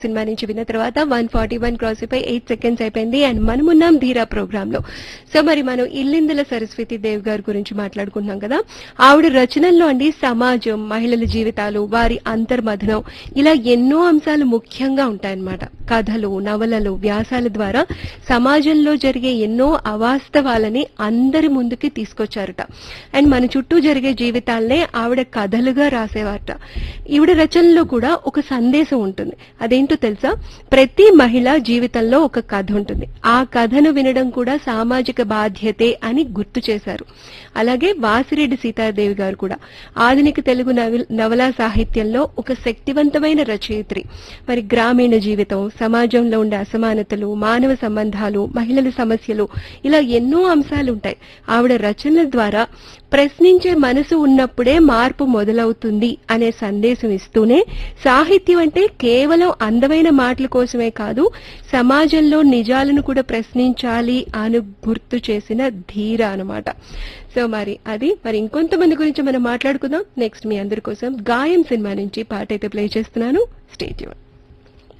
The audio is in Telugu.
సినిమా నుంచి విన్న తర్వాత వన్ ఫార్టీ వన్ క్రాస్ అయిపోయి ఎయిట్ సెకండ్స్ అయిపోయింది అండ్ మనమున్నాం ధీరా ప్రోగ్రామ్ లో సో మరి మనం ఇల్లిందుల సరస్వతి దేవ్ గారి గురించి మాట్లాడుకుంటున్నాం కదా ఆవిడ రచనల్లో అండి సమాజం మహిళల జీవితాలు వారి అంతర్మథనం ఇలా ఎన్నో అంశాలు ముఖ్యంగా ఉంటాయన్నమాట కథలు నవలలు వ్యాసాల ద్వారా సమాజంలో జరిగే ఎన్నో అవాస్తవాలని అందరి ముందుకి తీసుకొచ్చారట అండ్ మన చుట్టూ జరిగే జీవితాలనే ఆవిడ కథలుగా రాసేవారట ఈవిడ రచనలో కూడా ఒక సందేశం ఉంటుంది అదేంటో తెలుసా ప్రతి మహిళ జీవితంలో ఒక కథ ఉంటుంది ఆ కథను వినడం కూడా సామాజిక బాధ్యతే అని గుర్తు చేశారు అలాగే వాసిరెడ్డి సీతాదేవి గారు కూడా ఆధునిక తెలుగు నవల నవలా సాహిత్యంలో ఒక శక్తివంతమైన రచయిత్రి మరి గ్రామీణ జీవితం సమాజంలో ఉండే అసమానతలు మానవ సంబంధాలు మహిళల సమస్యలు ఇలా ఎన్నో అంశాలు ఉంటాయి ఆవిడ రచనల ద్వారా ప్రశ్నించే మనసు ఉన్నప్పుడే మార్పు మొదలవుతుంది అనే సందేశం ఇస్తూనే సాహిత్యం అంటే కేవలం అందమైన మాటల కోసమే కాదు సమాజంలో నిజాలను కూడా ప్రశ్నించాలి అని గుర్తు చేసిన ధీర అనమాట సో మరి అది మరి ఇంకొంతమంది గురించి మనం మాట్లాడుకుందాం నెక్స్ట్ మీ అందరి కోసం గాయం సినిమా నుంచి పాట అయితే ప్లే చేస్తున్నాను స్టేట్యూన్